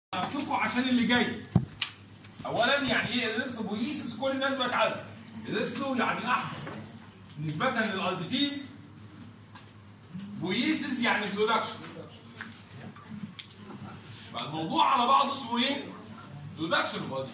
هفتكوا عشان اللي جاي اولا يعني ايه الارثروبويسيس كل الناس بقت عارفه الارثرو يعني احمر نسبه للاي بي سيز بويسيس يعني برودكشن فالموضوع على بعضه اسمه ايه؟ برودكشن اوف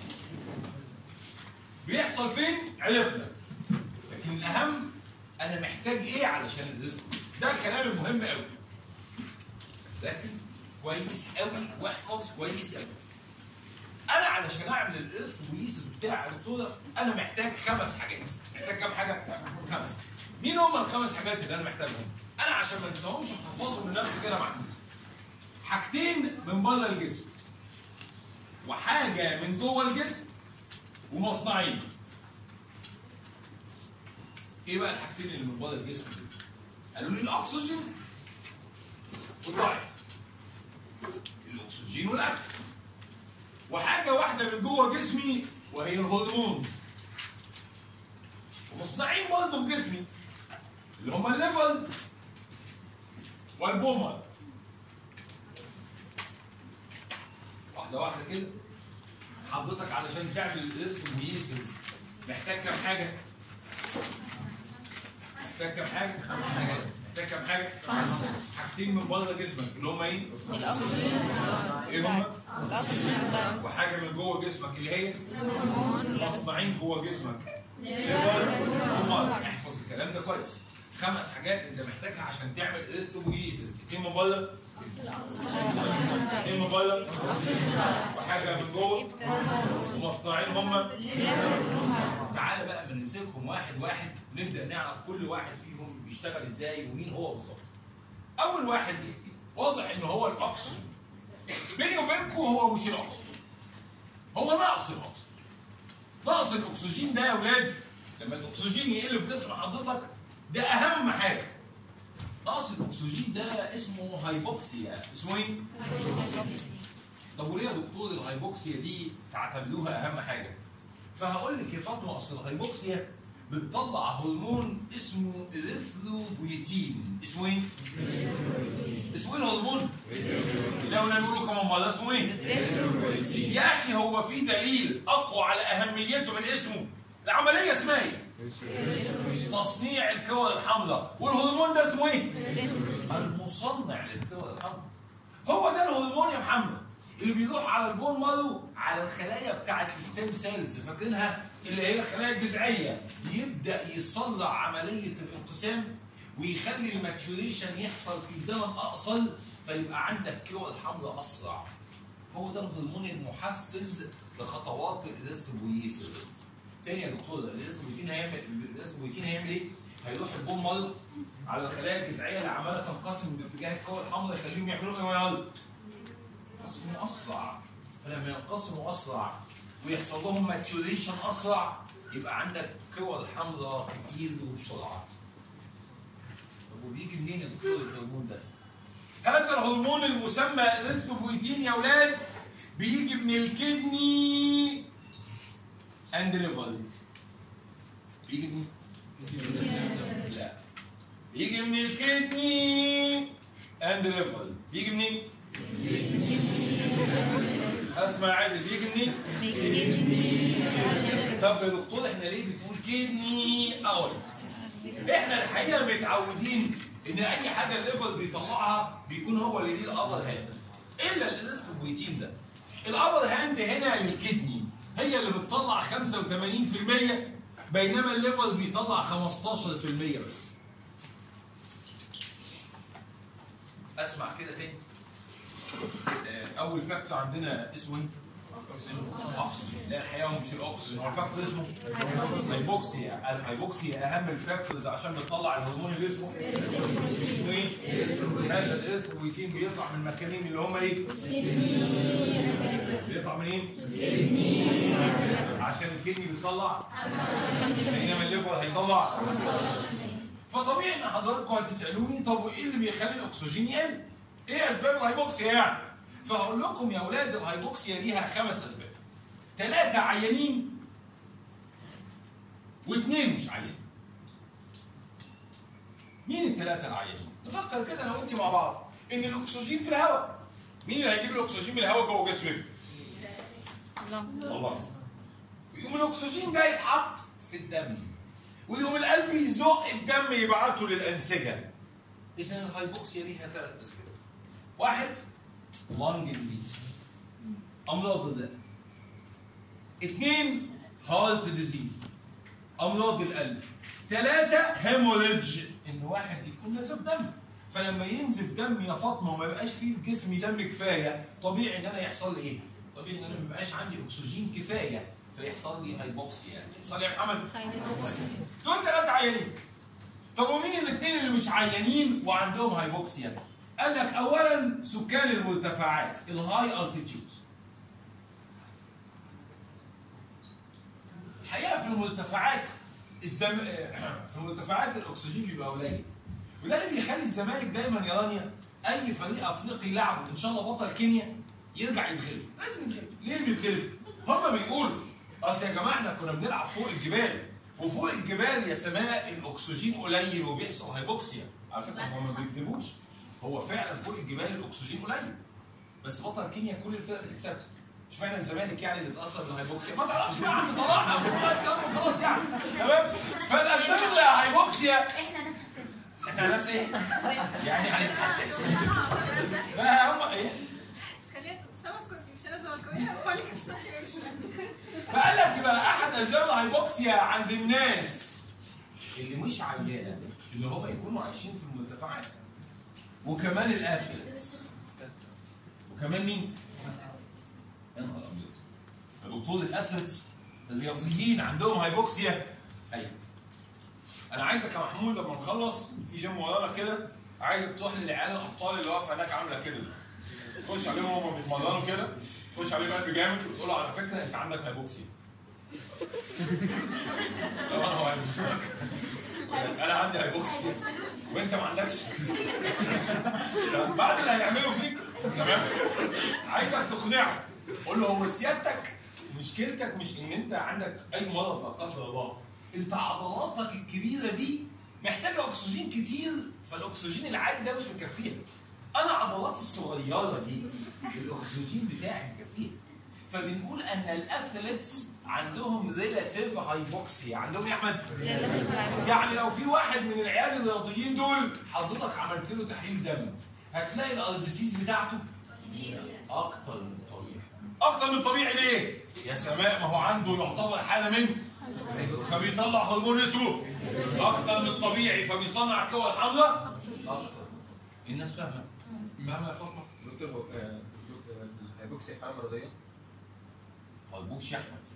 بيحصل فين؟ عرفنا لكن الاهم انا محتاج ايه علشان الارثروبويسيس ده الكلام المهم قوي ركز كويس قوي واحفظ كويس قوي انا علشان اعمل الارثرويسيس بتاع الدكتوره انا محتاج خمس حاجات محتاج كام حاجه خمسه مين هم الخمس حاجات اللي انا محتاجهم انا عشان ما انساهمش وحفظهم لنفسي كده محمود حاجتين من بره الجسم وحاجه من جوه الجسم ومصنعين ايه بقى الحاجتين اللي من بره الجسم دول قالوا لي الاكسجين والدايت الاكسجين والاكل وحاجه واحده من جوه جسمي وهي الهرمون ومصنعين برضه في جسمي اللي هم الليفر والبومر واحده واحده كده حضرتك علشان تعمل الارثروميسيس محتاج كام حاجه؟ محتاج كام حاجه؟ محتاج كام حاجه؟ حاجتين من بره جسمك اللي هم ايه؟ الاكسجين ايه هم؟ الاكسجين ده وحاجه من جوه جسمك اللي هي مصنعين جوه جسمك ليفر ومر احفظ الكلام ده كويس خمس حاجات انت محتاجها عشان تعمل ارثروبويسيس اتنين من بره اتنين من بره وحاجه من جوه ومصنعين هم تعالى بقى من نمسكهم واحد واحد ونبدا نعرف كل واحد فيهم بيشتغل ازاي ومين هو بالظبط اول واحد واضح ان هو الاكسجين بيني وبينكم هو مش الاكسجين هو نقص الاكسجين نقص الاكسجين ده يا اولاد لما الاكسجين يقل في جسم حضرتك ده اهم حاجه نقص الاكسجين ده اسمه هايبوكسيا اسمه ايه؟ طب وليه يا دكتور الهايبوكسيا دي تعتبروها اهم حاجه؟ فهقول لك يا فاطمه اصل الهايبوكسيا بتطلع هرمون اسمه اريثروبويتين اسمه ايه؟ اسمه ايه الهرمون؟ لو نقول كمان مره اسمه ايه؟ يا اخي هو في دليل اقوى على اهميته من اسمه العمليه اسمها ايه؟ تصنيع الكور الحمراء والهرمون ده اسمه ايه؟ المصنع للكور الحمراء هو ده الهرمون يا محمد اللي بيروح على البون مارو على الخلايا بتاعت الستيم سيلز فاكرينها اللي هي الخلايا الجذعيه يبدا يسرع عمليه الانقسام ويخلي الماتيوريشن يحصل في زمن اقصر فيبقى عندك كور حمراء اسرع هو ده الهرمون المحفز لخطوات الارثروبويسيس تاني يا دكتور الارثروبويتين هيعمل الارثروبويتين هيعمل ايه؟ هيروح البون مارو على الخلايا الجذعيه اللي عماله تنقسم باتجاه الكور الحمراء يخليهم يعملوا ايه يا ولد؟ ينقسموا اسرع فلما ينقسموا اسرع ويحصل لهم ماتيوريشن اسرع يبقى عندك كور حمراء كتير وبسرعه. طب وبيجي منين يا دكتور الهرمون ده؟ هذا الهرمون المسمى اريثروبويتين يا اولاد بيجي من الكدني اند ليفر. بيجي منين؟ لا بيجي من الكدني اند ليفر. بيجي منين؟ اسمع عادل بيجي منين؟ طب يا دكتور احنا ليه بتقول كدني اول؟ احنا الحقيقه متعودين ان اي حاجه الليفر بيطلعها بيكون هو اللي ليه الابر هاند الا الارثروبويتين ده الابر هاند هنا للكدني هي اللي بتطلع 85% بينما الليفر بيطلع 15% بس اسمع كده تاني آه، اول فاكتور عندنا اسمه ايه؟ اكسجين لا الحقيقه هو مش الاكسجين هو الفاكتور اسمه هايبوكسيا الهايبوكسيا اهم الفاكتورز عشان بتطلع الهرمون اللي اسمه اسمه ايه؟ هذا الارثرويتين بيطلع من مكانين اللي هم ايه؟ بيطلع منين؟ عشان الكدني بيطلع بينما الليفر هيطلع فطبيعي ان حضراتكم هتسالوني طب وايه اللي بيخلي الاكسجين يقل؟ ايه اسباب الهايبوكسيا يعني؟ فهقول لكم يا اولاد الهايبوكسيا ليها خمس اسباب. ثلاثة عيانين واثنين مش عيانين. مين الثلاثة العيانين؟ نفكر كده انا وانت مع بعض ان الاكسجين في الهواء مين اللي هيجيب الاكسجين من الهواء جوه جسمك؟ لون الله يقوم الاكسجين ده يتحط في الدم ويقوم القلب يزق الدم يبعته للانسجه اذا الهايبوكسيا ليها ثلاث اسباب واحد لانج ديزيز امراض القلب اثنين هارت ديزيز امراض القلب ثلاثة هيموريدج ان واحد يكون نزف دم فلما ينزف دم يا فاطمه وما يبقاش فيه في جسمي دم كفايه طبيعي ان انا يحصل لي ايه؟ طبيعي ان انا ما يبقاش عندي اكسجين كفايه فيحصل لي هايبوكسيا يعني يحصل لي يا محمد دول ثلاثة عيانين طب ومين الاثنين اللي مش عيانين وعندهم هايبوكسيا؟ قال لك اولا سكان المرتفعات الهاي التيتيودز الحقيقه في المرتفعات الزم... في المرتفعات الاكسجين بيبقى قليل وده اللي بيخلي الزمالك دايما يا رانيا اي فريق افريقي يلعبه ان شاء الله بطل كينيا يرجع يتغلب لازم يتغلب ليه بيتغلب؟ هم بيقولوا اصل يا جماعه احنا كنا بنلعب فوق الجبال وفوق الجبال يا سماء الاكسجين قليل وبيحصل هايبوكسيا على فكره هم ما بيكذبوش هو فعلا فوق الجبال الاكسجين قليل بس بطل كينيا كل الفرق بتكسبها اشمعنى الزمالك يعني اللي اتاثر بالهايبوكسيا ما تعرفش بقى عم صلاح خلاص يعني تمام فالاسباب الهايبوكسيا احنا ناس حساسه احنا ناس ايه؟ يعني هنتحسس ما هم ايه؟ خليها سوا اسكتي مش انا زملكاويه بقول لك اسكتي مش فقال لك يبقى احد اسباب الهايبوكسيا عند الناس اللي مش عيانه اللي هم يكونوا عايشين في المرتفعات وكمان الاثليتس وكمان مين؟ يا نهار ابيض يا دكتور الاثليتس الرياضيين عندهم هايبوكسيا ايوه انا عايزك يا محمود لما نخلص في جيم ورانا كده عايزك تروح للعيال الابطال اللي واقفه هناك عامله كده تخش عليهم وهم بيتمرنوا كده تخش عليه قلب جامد وتقول له على فكره انت عندك هايبوكسيا طبعا هو هيبص لك يقول لك انا عندي هايبوكسيا وانت ما عندكش بعد اللي هيعمله فيك تمام عايزك تقنعه قول له هو سيادتك مشكلتك مش ان انت عندك اي مرض لا قدر الله انت عضلاتك الكبيره دي محتاجه اكسجين كتير فالاكسجين العادي ده مش مكفيها انا عضلاتي الصغيره دي الاكسجين بتاعي مكفيها فبنقول ان الاثليتس عندهم ريلاتيف هايبوكسيا عندهم إيه يا احمد يعني لو في واحد من العيال الرياضيين دول حضرتك عملت له تحليل دم هتلاقي الار بي سيز بتاعته اكتر من الطبيعي اكتر من الطبيعي ليه يا سماء ما هو عنده يعتبر حاله من فبيطلع هرمون اسمه اكتر من الطبيعي فبيصنع الكوى الحمراء اكتر الناس فاهمه فاهمه يا فاطمه دكتور هو آه، دكتور الهيبوكسيا حاله مرضيه؟ طيبوش يا احمد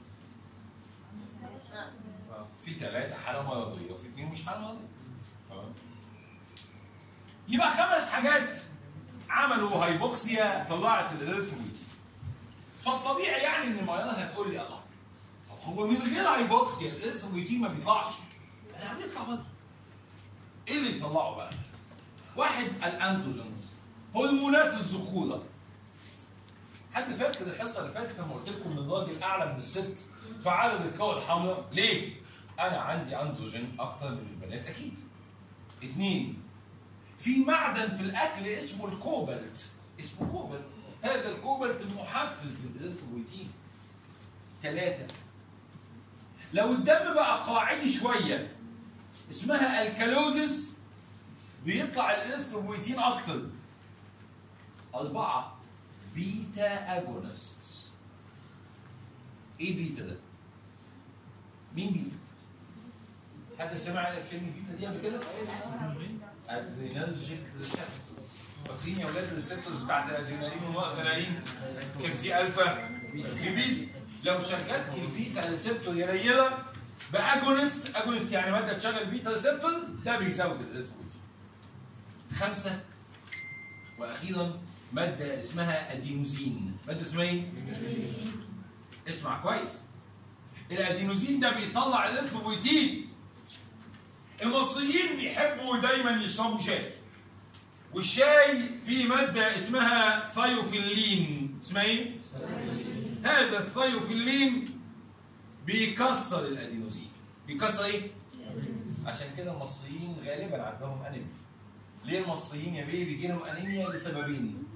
اه في ثلاثة حالة مرضية وفي اثنين مش حالة مرضية. تمام؟ يبقى خمس حاجات عملوا هايبوكسيا طلعت الاريثرويتين. فالطبيعي يعني ان المريضة هتقول لي الله طب هو من غير هايبوكسيا الاريثرويتين ما بيطلعش. انا بيطلع برضه. ايه اللي يطلعه بقى؟ واحد الاندروجينز هرمونات الذكورة. حد فاكر الحصه اللي فاتت لما قلت لكم ان الراجل اعلى من الست في عدد الكوى الحمراء ليه؟ انا عندي اندروجين اكتر من البنات اكيد. اثنين في معدن في الاكل اسمه الكوبالت اسمه كوبالت هذا الكوبالت محفز للاريثرويتين. ثلاثة لو الدم بقى قاعدي شوية اسمها الكالوزس بيطلع الاريثرويتين اكتر. أربعة بيتا اجونست ايه بيتا ده؟ مين بيتا؟ حد سمع كلمة بيتا دي قبل كده؟ ادرينالجيك ريسبتور فاكرين يا اولاد الريسبتورز بتاعت الادرينالين والادرينالين كان في الفا في بيتا لو شغلت البيتا ريسبتور يا ريلا باجونست اجونست يعني ماده تشغل بيتا ريسبتور ده بيزود الاريثرويتين خمسه واخيرا ماده اسمها ادينوزين ماده اسمها ايه اسمع كويس الادينوزين ده بيطلع الاريثروبويتين المصريين بيحبوا دايما يشربوا شاي والشاي فيه ماده اسمها ثايوفيلين اسمها ايه هذا الثايوفيلين بيكسر الادينوزين بيكسر ايه عشان كده المصريين غالبا عندهم انيميا ليه المصريين يا بيه بيجي لهم انيميا لسببين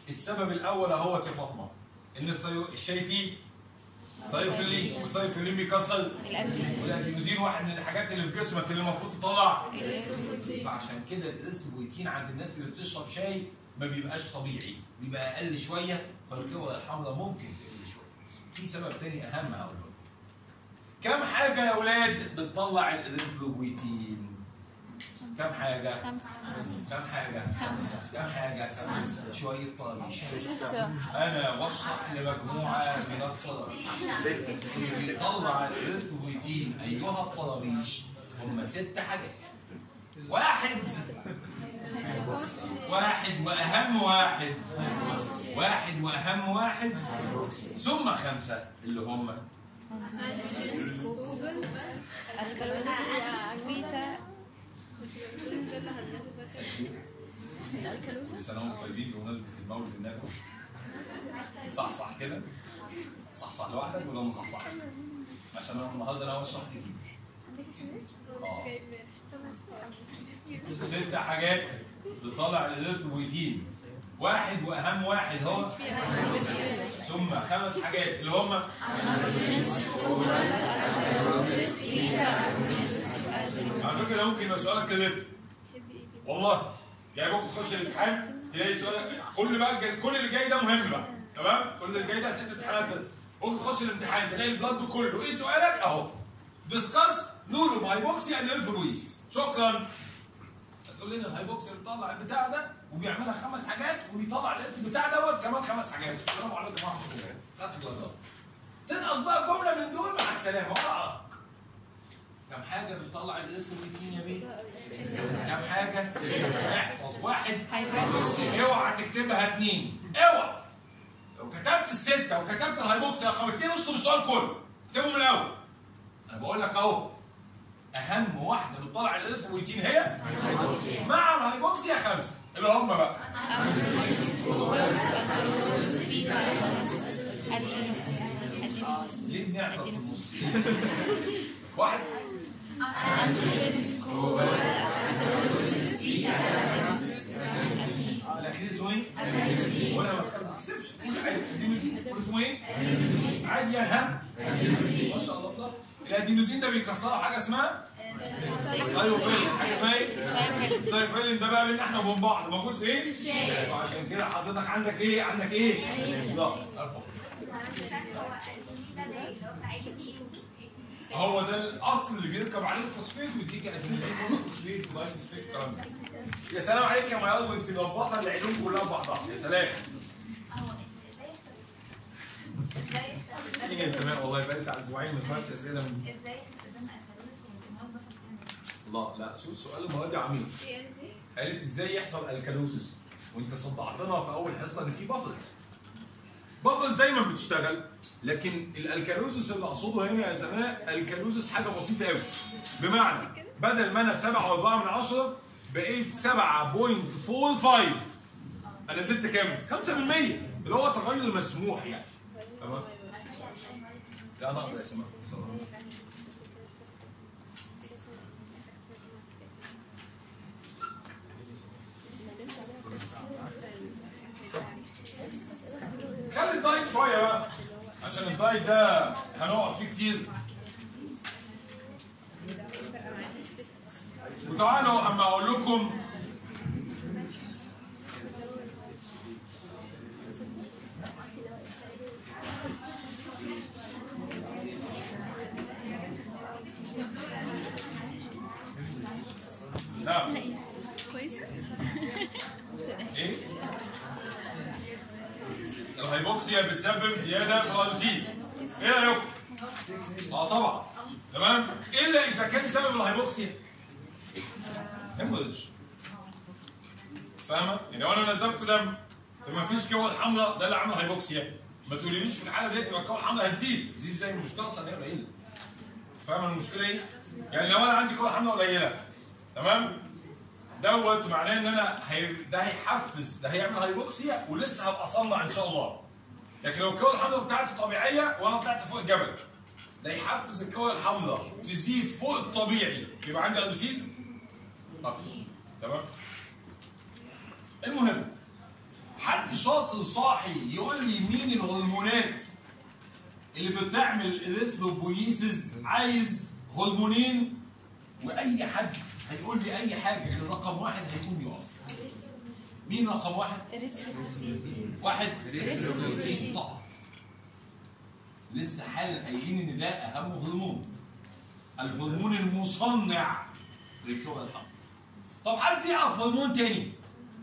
السبب الاول اهو يا فاطمه ان الثيو... الشاي فيه ثايوفيلين والثايوفيلين بيكسر والادينوزين واحد من الحاجات اللي في جسمك اللي المفروض تطلع فعشان كده الارثروبويتين عند الناس اللي بتشرب شاي ما بيبقاش طبيعي بيبقى اقل شويه فالكوره الحمراء ممكن تقل شويه في سبب تاني اهم هقوله كم حاجه يا اولاد بتطلع الارثروبويتين كم حاجه خمسة كم حاجه كم حاجه خمسة. شويه طريش ستة انا بشرح لمجموعه من الطلبه اللي بيطلع الارثروبويتين ايها الطرابيش هم ست حاجات واحد واحد واهم واحد واحد واهم واحد ثم خمسه اللي هم الكالوريز البيتا الكالوريز كل سنه وانتم طيبين بمناسبه المولد النبوي صح صح كده صح صح لوحدك ولا مصحصح عشان انا النهارده انا بشرح كتير اه ست حاجات بتطلع الارثروبويتين واحد واهم واحد هو ثم خمس حاجات اللي هم على فكره ممكن يبقى سؤالك كده والله يعني ممكن تخش الامتحان تلاقي سؤال كل بقى الجاي- كل اللي جاي ده مهم بقى تمام كل اللي جاي ده ست امتحانات ست ممكن تخش الامتحان تلاقي البلاد كله ايه سؤالك اهو ديسكاس نور اوف هايبوكسي اند الفلويسيس شكرا هتقول لنا الهايبوكسي بيطلع البتاع ده وبيعملها خمس حاجات وبيطلع الالف بتاع دوت كمان خمس حاجات السلام عليكم ورحمه الله خدت درجات تنقص بقى جمله من دول مع السلامه ولا اعرفك كم حاجه بتطلع الارثروبيتين يا بيه كم حاجه احفظ واحد اوعى تكتبها اتنين اوعى لو كتبت السته وكتبت الهايبوكسي رقم اتنين اشطب السؤال كله اكتبه من الاول انا بقول لك اهو اهم واحده بتطلع الارثروبيتين هي مع الهايبوكسيا خمسه اللي هم بقى ليه بنعطل في النص واحد الاخير اسمه ايه؟ وانا ما بكسبش قول عادي ادينوزين قول اسمه ايه؟ عادي يعني ها؟ ما شاء الله الله الادينوزين ده بيكسروا حاجه اسمها ايوه فيلم حاجه اسمها ايه؟ زي فيلم ده بقى بين احنا وبين بعض موجود في ايه؟ وعشان كده حضرتك عندك ايه؟ عندك ايه؟ لا الف هو ده الاصل اللي بيركب عليه الفوسفيت وتيجي ادينوزين فوسفيت وضايف فوسفيت الكلام ده يا سلام عليك يا مياض وانت مربطه العلوم كلها ببعضها يا سلام تيجي يا سلام والله بقالي بتاع اسبوعين ما سمعتش اسئله من لا لا شوف سؤال المره دي عميق قالت ازاي يحصل الكالوزس وانت صدعتنا في اول حصه ان في بافلز بافلز دايما بتشتغل لكن الالكالوزس اللي اقصده هنا يا سماء الكالوزس حاجه بسيطه قوي بمعنى بدل ما انا 7 و4 من 10 بقيت 7.45 انا زدت كام؟ 5% اللي هو تغير مسموح يعني تمام؟ لا انا اقدر يا سماء خلي الدايت شويه بقى عشان الدايت ده هنقعد فيه كتير وتعالوا اما اقول لكم نعم كويسة ايه؟ الهايبوكسيا بتسبب زياده في الانسولين ايه رايكم؟ اه طبعا تمام الا اذا كان سبب الهايبوكسيا هيموريدج فاهمه؟ يعني لو انا نزفت دم فما فيش كول حمراء ده اللي عامل هايبوكسيا ما تقوليليش في الحاله ديت يبقى الكول الحمراء هتزيد تزيد زي المشكله اصلا هي قليله فاهمه المشكله ايه؟ يعني لو انا عندي كول حمراء قليله تمام؟ دوت معناه ان انا هي... ده هيحفز ده هيعمل هايبوكسيا ولسه هبقى اصنع ان شاء الله لكن لو الكوره الحمراء بتاعتي طبيعيه وانا طلعت فوق الجبل ده يحفز الكوره الحمراء تزيد فوق الطبيعي يبقى عندي ادوسيز اكتر تمام المهم حد شاطر صاحي يقول لي مين الهرمونات اللي بتعمل اريثروبويسز عايز هرمونين واي حد هيقول لي اي حاجه غير رقم واحد هيكون يقف مين رقم واحد؟ اريثروبوتين واحد اريثروبوتين طبعا لسه حالا قايلين ان ده اهم هرمون الهرمون المصنع للكرة الارض طب حد يعرف هرمون تاني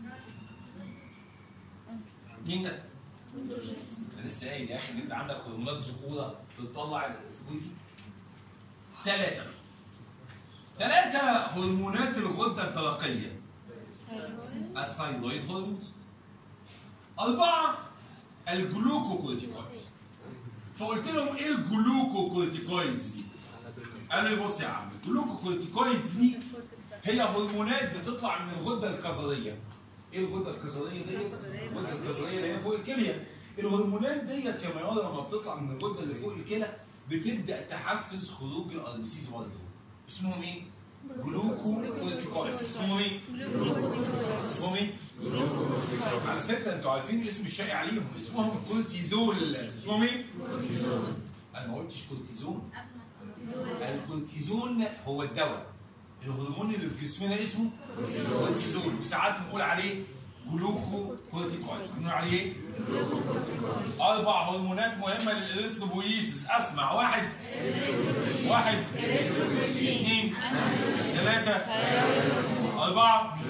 مين ده؟ انا لسه قايل يا اخي ان انت عندك هرمونات ذكوره بتطلع الفروتي ثلاثة ثلاثة هرمونات الغدة الدرقية الثايرويد هرمون أربعة الجلوكوكورتيكويدز فقلت لهم ايه الجلوكوكورتيكويدز؟ قال لي بص يا عم الجلوكوكورتيكويدز دي هي هرمونات بتطلع من الغده الكظريه ايه الغده الكظريه دي؟ الغده الكظريه اللي هي فوق الكليه الهرمونات ديت يا ميادة لما بتطلع من الغده اللي فوق الكلى بتبدا تحفز خروج الاربسيس برضه اسمهم ايه؟ جلوكوكورتيكويدز اسمهم ايه؟ اسمهم ايه؟ على فكره انتوا عارفين اسم الشائع ليهم اسمهم كورتيزول اسمهم ايه؟ انا ما قلتش كورتيزون الكورتيزون هو الدواء الهرمون اللي في جسمنا اسمه كورتيزول وساعات بنقول عليه جلوكو كورتيكويد بنقول عليه ايه؟ اربع هرمونات مهمه للاريثروبويسيس اسمع واحد واحد اثنين ثلاثه اربعه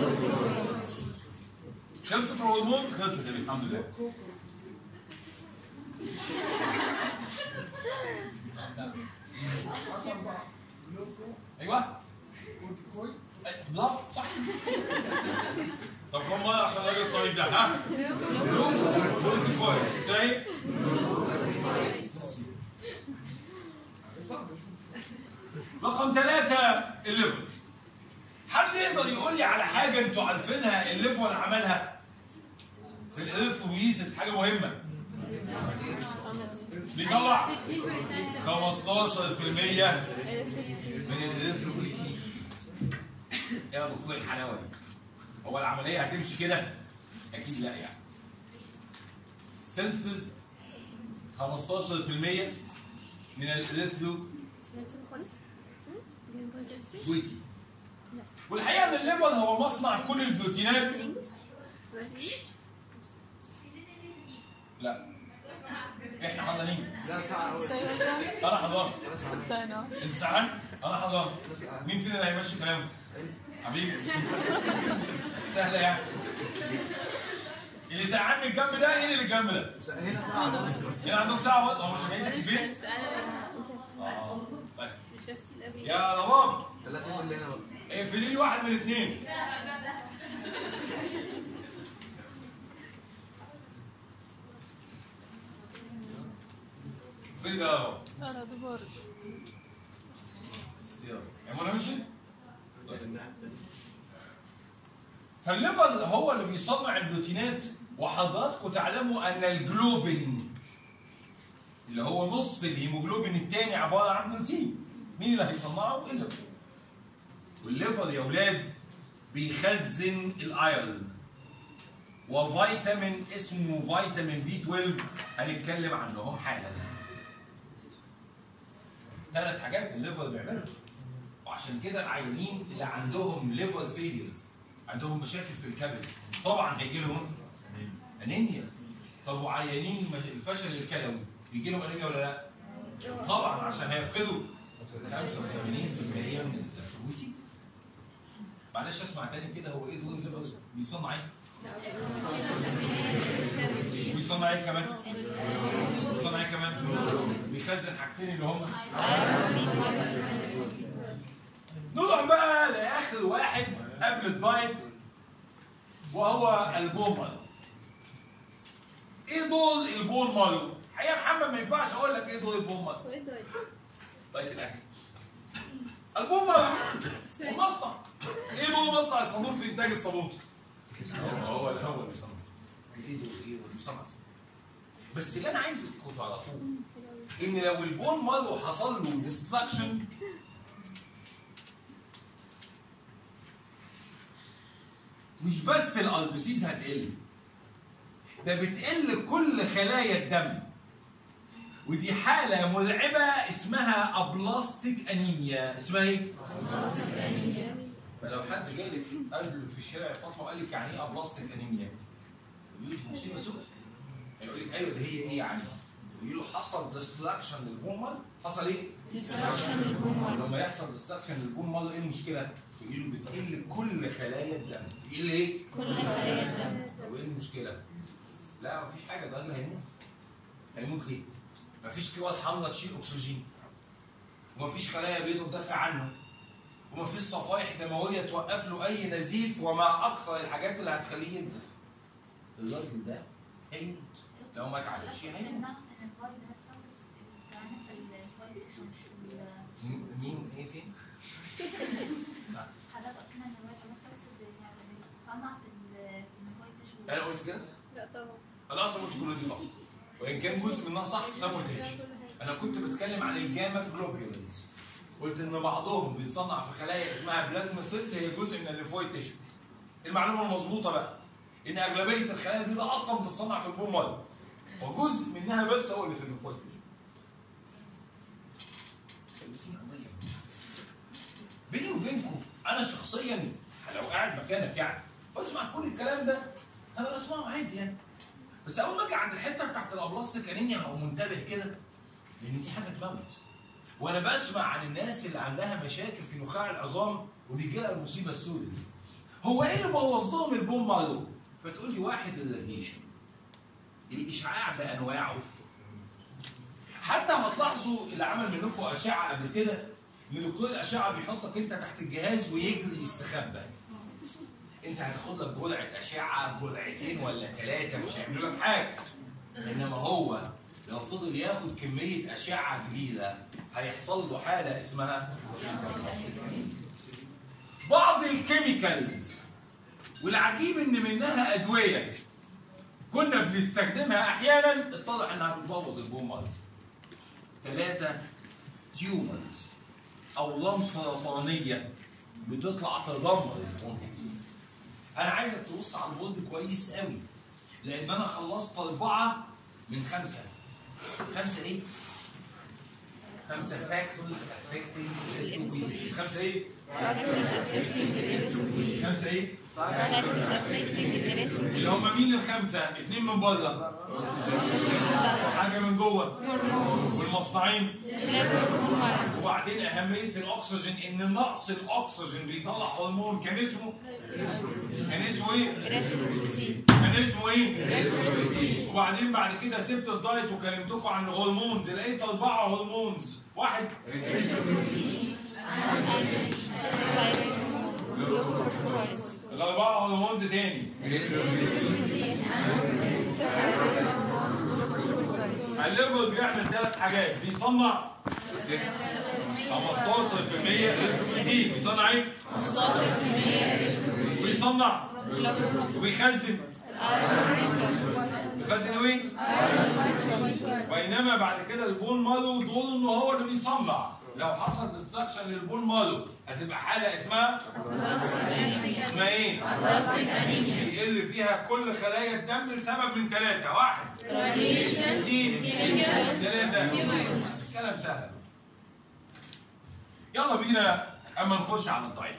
خلصت الهرمون خلصت الحمد لله ايوه برافو صح طب كم مره عشان الراجل الطيب ده ها؟ كورتيكويد ازاي؟ رقم ثلاثة الليفر حد يقدر يقول لي على حاجة انتوا عارفينها الليفر عملها في الاريثروبويسيس حاجة مهمة بيطلع 15% من الاريثروبويتين يا دكتور الحلاوة دي هو العملية هتمشي كده؟ أكيد لا يعني سينثز 15% من الاريثروبويتين والحقيقة ان الليفر هو مصنع كل البروتينات لا احنا حضرين لا ساعة انا حضرت انت سعان انا حضرت مين فينا اللي هيمشي كلامه حبيبي سهله يعني اللي ساعان من الجنب ده ايه اللي الجنب ده هنا ساعة هنا عندهم ساعه برضه هم مش جايين في البيت اه طيب يا رباب ثلاثة اللي هنا بقى اقفلي لي واحد من الاثنين اقفلي ده اهو انا دبرت سيارة يعني انا مشي فالليفر هو اللي بيصنع البروتينات وحضراتكم تعلموا ان الجلوبين اللي هو نص الهيموجلوبين الثاني عباره عن بروتين مين اللي هيصنعه؟ الليفر والليفر يا اولاد بيخزن الايرون وفيتامين اسمه فيتامين بي 12 هنتكلم عنهم حالا ثلاث حاجات الليفر بيعملها وعشان كده العيانين اللي عندهم ليفر فيلير عندهم مشاكل في الكبد طبعا هيجي لهم انيميا طب وعيانين الفشل الكلوي بيجي لهم انيميا ولا لا؟ طبعا عشان هيفقدوا 85% من البروتين معلش اسمع تاني كده هو ايه دور الليفر بيصنع ايه؟ بيصنع ايه كمان؟ بيصنع ايه كمان؟ بيخزن حاجتين اللي هم نروح بقى لاخر واحد قبل الدايت وهو البون مارو ايه دور البون مارو؟ الحقيقه محمد ما ينفعش اقول لك ايه دور البون مارو دايت الاكل البون مارو هو مصنع ايه دور مصنع الصابون في انتاج الصابون؟ هو اللي هو اللي بيصنع ايه دور ايه اللي بيصنع بس اللي انا عايزكم تعرفوه ان لو البون مارو حصل له ديستراكشن مش بس الاربسيز هتقل ده بتقل كل خلايا الدم ودي حالة مرعبة اسمها أبلاستيك أنيميا اسمها إيه؟ فلو حد جاي لك قال لك في الشارع يا فاطمة وقال لك يعني إيه أبلاستيك أنيميا؟ يقول لك مصيبة سودة هيقول لك أيوه اللي هي إيه يعني؟ يقول له حصل ديستراكشن للبون مال حصل إيه؟ لما يحصل ديستراكشن للبون مال إيه المشكلة؟ يقول له بتقل كل خلايا الدم بتقل إيه؟ كل خلايا الدم طب ايه المشكلة؟ لا مفيش حاجة ده اللي هيموت. هيموت ليه؟ مفيش كواد حمراء تشيل أكسجين. ومفيش خلايا بيضاء تدافع عنه. ومفيش صفائح دموية توقف له أي نزيف وما أكثر الحاجات اللي هتخليه ينزف. الراجل ده هيموت. لو ما اتعالجش هيموت. م- مين ايه فين؟ أنا قلت كده؟ لا طبعا انا اصلا قلت كل دي خالص وان كان جزء منها صح بس انا ما قلتهاش انا كنت بتكلم عن الجاما جلوبيولز قلت ان بعضهم بيتصنع في خلايا اسمها بلازما سيلز هي جزء من الليفويد تيشو المعلومه المظبوطه بقى ان اغلبيه الخلايا البيضاء اصلا بتتصنع في البون مال وجزء منها بس هو اللي في الليفويد تيشو بيني وبينكم انا شخصيا لو قاعد مكانك يعني بسمع كل الكلام ده انا بسمعه عادي يعني بس اول ما اجي عند الحته بتاعت الابلاستيك انيميا هبقى منتبه كده لان دي حاجه تموت وانا بسمع عن الناس اللي عندها مشاكل في نخاع العظام وبيجي لها المصيبه السوداء دي هو ايه اللي بوظ لهم البون مارو فتقول لي واحد الراديشن الاشعاع بانواعه حتى هتلاحظوا اللي عمل منكم اشعه قبل كده ان دكتور الاشعه بيحطك انت تحت الجهاز ويجري يستخبى انت هتاخد لك جرعه اشعه جرعتين ولا ثلاثه مش هيعملوا لك حاجه انما هو لو فضل ياخد كميه اشعه كبيره هيحصل له حاله اسمها بعض الكيميكالز والعجيب ان منها ادويه كنا بنستخدمها احيانا اتضح انها بتبوظ البومه ثلاثه تيومرز او لم سرطانيه بتطلع تدمر البومه انا عايزك تبص على البورد كويس قوي لان انا خلصت اربعه من خمسه خمسه ايه؟ خمسه فاكتورز افكتنج خمسه ايه؟ خمسه ايه؟ اللي هم مين الخمسه؟ اثنين من بره وحاجه من جوه والمصنعين وبعدين اهميه الاكسجين ان نقص الاكسجين بيطلع هرمون كان اسمه كان اسمه ايه؟ كان اسمه ايه؟ وبعدين بعد كده سبت الدايت وكلمتكم عن الهرمونز لقيت اربعه هرمونز واحد الاربعه هرمونز تاني الليفر بيعمل ثلاث حاجات بيصنع 15% الفروتين بيصنع ايه؟ 15% وبيصنع وبيخزن بيخزن ايه؟ بينما بعد كده البون مارو دوره ان هو اللي بيصنع لو حصل ديستراكشن للبون مارو هتبقى حاله اسمها اسمها ايه؟ بيقل فيها كل خلايا الدم لسبب من ثلاثه واحد اثنين ثلاثه كلام سهل يلا بينا اما نخش على الدايت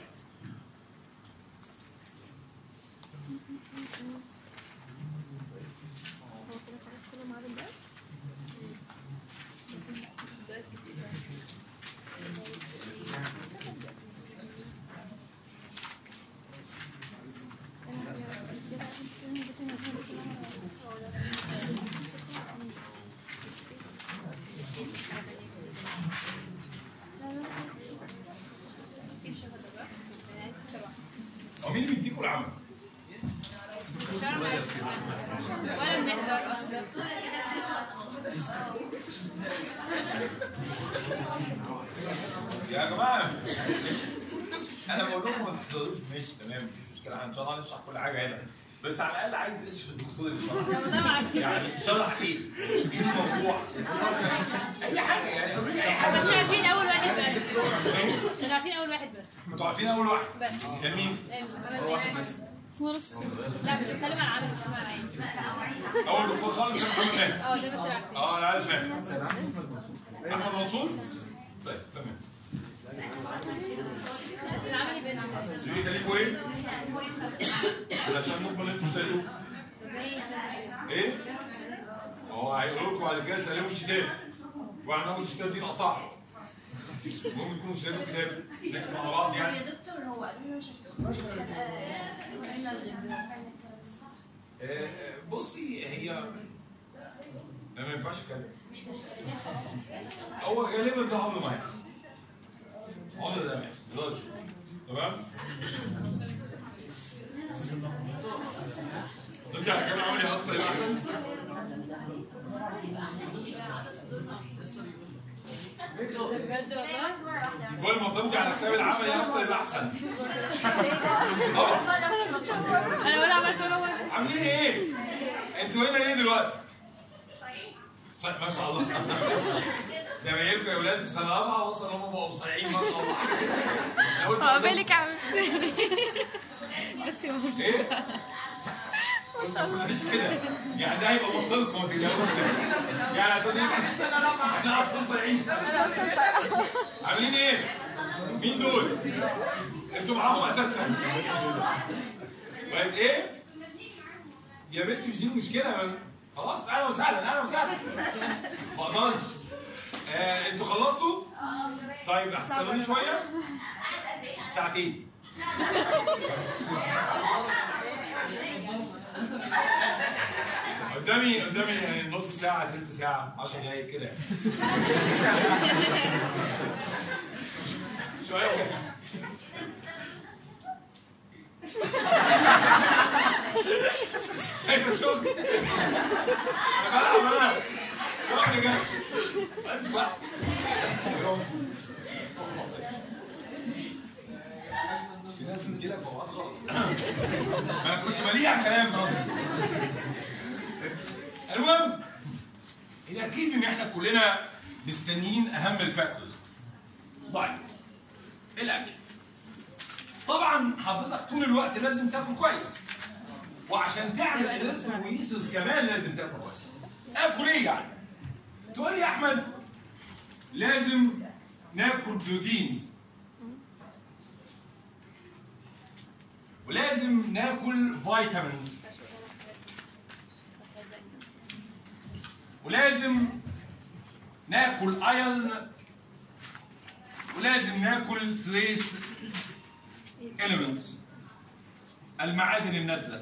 هو مين اللي بيديكوا العمل؟ ولا بنحضر اصلا يا جماعه انا بقول لكم ما تحضروش ماشي تمام مفيش مشكله ان شاء الله هنشرح كل حاجه هنا بس على الاقل عايز اسم الدكتور اللي شرح لو ده عارفين يعني شرح ايه؟ ايه الموضوع؟ اي حاجه يعني اي حاجه احنا عارفين اول واحد بس احنا عارفين اول واحد بس انتوا عارفين اول واحد بس كان مين؟ ايوه عمل ايه معرفش لا مش بتكلم عن عمل مش بتكلم عن عايز اول دكتور خالص كان محمد فهمي اه ده بس اللي عارفاه اه انا عارف فاهم احمد منصور طيب تمام بس العملي بين ليه خليكوا ايه؟ علشان نقبل انتوا اشتريتوا ايه؟ هو هيقولوا لكم بعد كده سلموا الشتات واحنا ناخد الشتات دي نقطعها المهم يكونوا اشتريتوا كتاب نكتب مع بعض يعني يا دكتور هو قال لنا مش هتخش وإلا الغيب آه، آه، بصي هي لا ما ينفعش اتكلم هو غالبا ده عمره ما هيحصل عمره ده ما هيحصل ما تقدرش تمام نرجع نتكلم عملي اكتر يبقى احسن بجد والله كل ما ترجع على كتاب العملي اكتر يبقى احسن اه انا ولا عملت ولا مرة عاملين ايه؟ انتوا هنا ليه دلوقتي؟ صحيح ما شاء الله زمايلكم يا اولاد في سنه رابعه وصلوا هم بقوا صايعين ما شاء الله لو انتوا عندكم- عقبالك يا حبيبتي بس يا ماما ايه؟ ما تقوليش كده يعني ده هيبقى مصيركم ما تقلقوش يعني عشان احنا احنا اصلا صايعين عاملين ايه؟ مين دول؟ انتوا معاهم اساسا بقت ايه؟ يا بنتي مش دي المشكله خلاص اهلا وسهلا اهلا وسهلا ما اقدرش آه، انتوا خلصتوا؟ طيب هتستنوني شويه؟ ساعتين قدامي قدامي نص ساعة تلت ساعة 10 دقايق كده شوية كده شايف الشغل؟ انا بلعب انا شغل جاي انت بقى في ناس بتجيلك فوقات غلط انا كنت مليء كلام ناصر المهم الاكيد ان احنا كلنا مستنيين اهم الفاكتورز دايت الاكل طبعا حضرتك طول الوقت لازم تاكل كويس وعشان تعمل يبقى الوزن الارثرويسس كمان لازم تاكل كويس اكل ايه يعني تقول لي يا احمد لازم ناكل بروتينز ولازم ناكل فيتامينز ولازم ناكل ايرن ولازم ناكل تريس اليمنتس المعادن الناتجه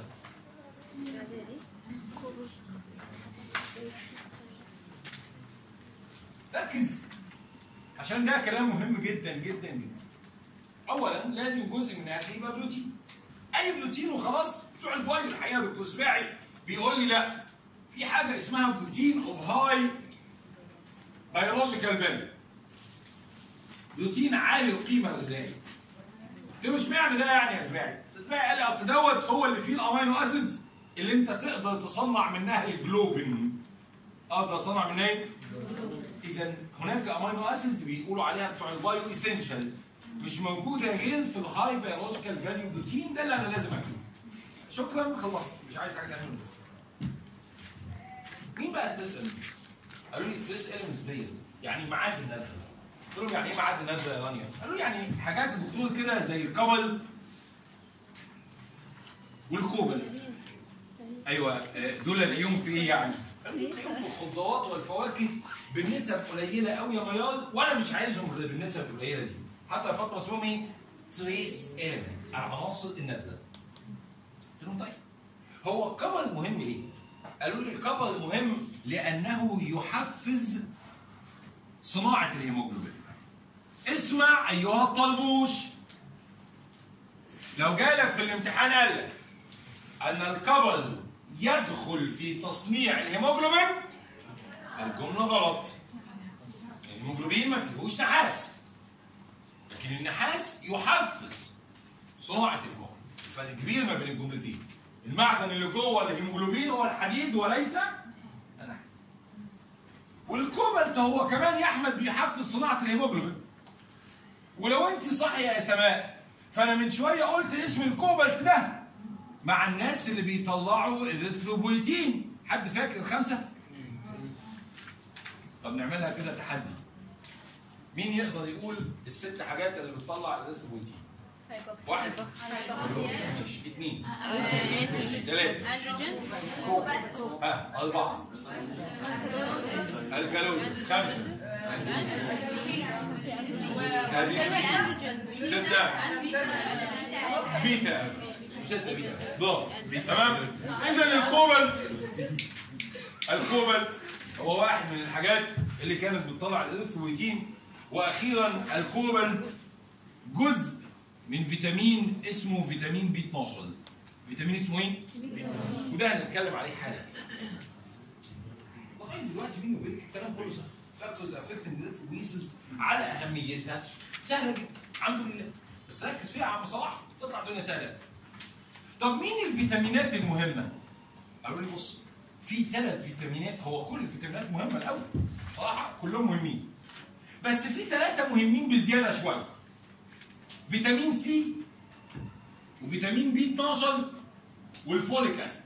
ركز عشان ده كلام مهم جدا جدا جدا اولا لازم جزء من الاكل يبقى بروتين اي بروتين وخلاص بتوع البايو الحقيقه دكتور سباعي بيقول لي لا في حاجه اسمها بروتين اوف هاي بيولوجيكال فاليو بروتين عالي القيمه الغذائيه ده مش معنى ده يعني يا سباعي سباعي قال لي اصل دوت هو اللي فيه الامينو اسيدز اللي انت تقدر تصنع منها الجلوبين اقدر اصنع منها ايه؟ اذا هناك امينو اسيدز بيقولوا عليها بتوع البايو اسينشال مش موجوده غير في الهاي بيولوجيكال فاليو بروتين ده اللي انا لازم اكله شكرا خلصت مش عايز حاجه ثانيه من ده. مين بقى تريس اليمنتس؟ قالوا لي تريس اليمنتس ديت يعني معادن نادره قلت لهم يعني ايه معادن نادره يا رانيا؟ قالوا لي يعني حاجات الدكتور كده زي الكبل والكوبلت ايوه آه، دول الاقيهم في ايه يعني؟ قالوا لي تلاقيهم في الخضروات والفواكه بنسب قليله قوي يا مياض وانا مش عايزهم غير بالنسب القليله دي حتى يا فاطمه اسمهم ايه؟ تريس اليمنت العناصر النادره قلت لهم طيب هو الكبر مهم ليه؟ قالوا لي الكبر مهم لانه يحفز صناعه الهيموجلوبين اسمع ايها الطلبوش لو جالك في الامتحان قال لك ان الكبر يدخل في تصنيع الهيموجلوبين الجمله غلط الهيموجلوبين ما فيهوش نحاس لكن النحاس يحفز صناعه الهيموجلوبين الفرق كبير ما بين الجملتين المعدن اللي جوه الهيموجلوبين هو الحديد وليس النحاس والكوبالت هو كمان يا احمد بيحفز صناعه الهيموجلوبين ولو انت صح يا سماء فانا من شويه قلت اسم الكوبالت ده مع الناس اللي بيطلعوا الاريثروبويتين حد فاكر الخمسه طب نعملها كده تحدي مين يقدر يقول الست حاجات اللي بتطلع الاريثروبويتين واحد ماشي اثنين ثلاثة ها أربعة الكالوري خمسة هذه ستة بيتا ستة بيتا برافو تمام إذا الكوبالت الكوبالت هو واحد من الحاجات اللي كانت بتطلع الارثرويتين واخيرا الكوبالت جزء من فيتامين اسمه فيتامين بي 12 فيتامين اسمه ايه؟ وده هنتكلم عليه حالا لغايه دلوقتي بيني وبينك الكلام كله سهل فاكتورز افكتنج الارثرويسز على اهميتها سهله جدا الحمد لله بس ركز فيها يا عم صلاح تطلع الدنيا سهله طب مين الفيتامينات المهمه؟ قالوا لي بص في ثلاث فيتامينات هو كل الفيتامينات مهمه الاول بصراحه كلهم مهمين بس في ثلاثه مهمين بزياده شويه فيتامين سي وفيتامين بي 12 والفوليك اسيد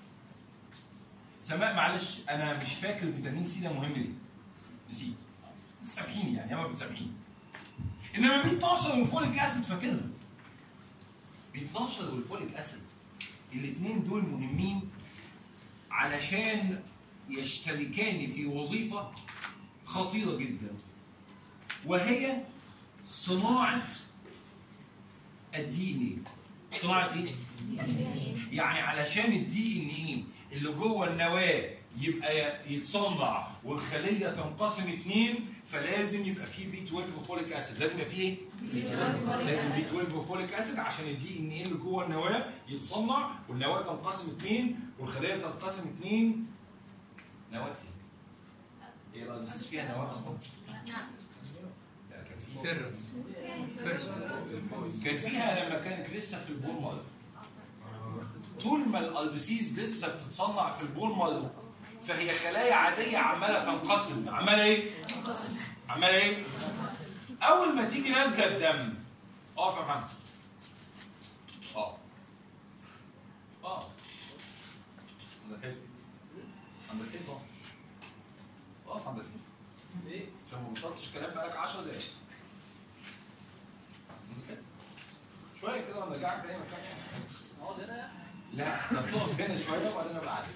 سماء معلش انا مش فاكر فيتامين سي ده مهم ليه نسيت سامحيني يعني ياما بتسامحيني انما بي 12 والفوليك اسيد فاكرهم بي 12 والفوليك اسيد الاثنين دول مهمين علشان يشتركان في وظيفة خطيرة جدا وهي صناعة الدي ان ايه صناعة ايه؟ يعني علشان الدي ان ايه اللي جوه النواة يبقى يتصنع والخلية تنقسم اتنين فلازم يبقى فيه بي 12 وفوليك اسيد لازم يبقى فيه ايه؟ لازم بي 12 وفوليك اسيد عشان الدي ان ايه اللي جوه النواه يتصنع والنواه تنقسم اثنين والخليه تنقسم اثنين نواه ايه؟ ايه الارض فيها نواه اصلا؟ لا كان في فرس كان فيها لما كانت لسه في البون مارو طول ما الالبسيس لسه بتتصنع في البون مارو فهي خلايا عاديه عماله تنقسم عماله ايه؟ عماله ايه؟ اول ما تيجي نازله الدم اقف يا محمد اه اه عند الحيط عند الحيط اه اقف عند الحيط ايه؟ عشان ما بطلتش كلام بقالك 10 دقايق عند الحيط. شويه كده ونرجعك تاني مكانك اقعد هنا لا طب تقف هنا شويه وبعدين ابقى عادي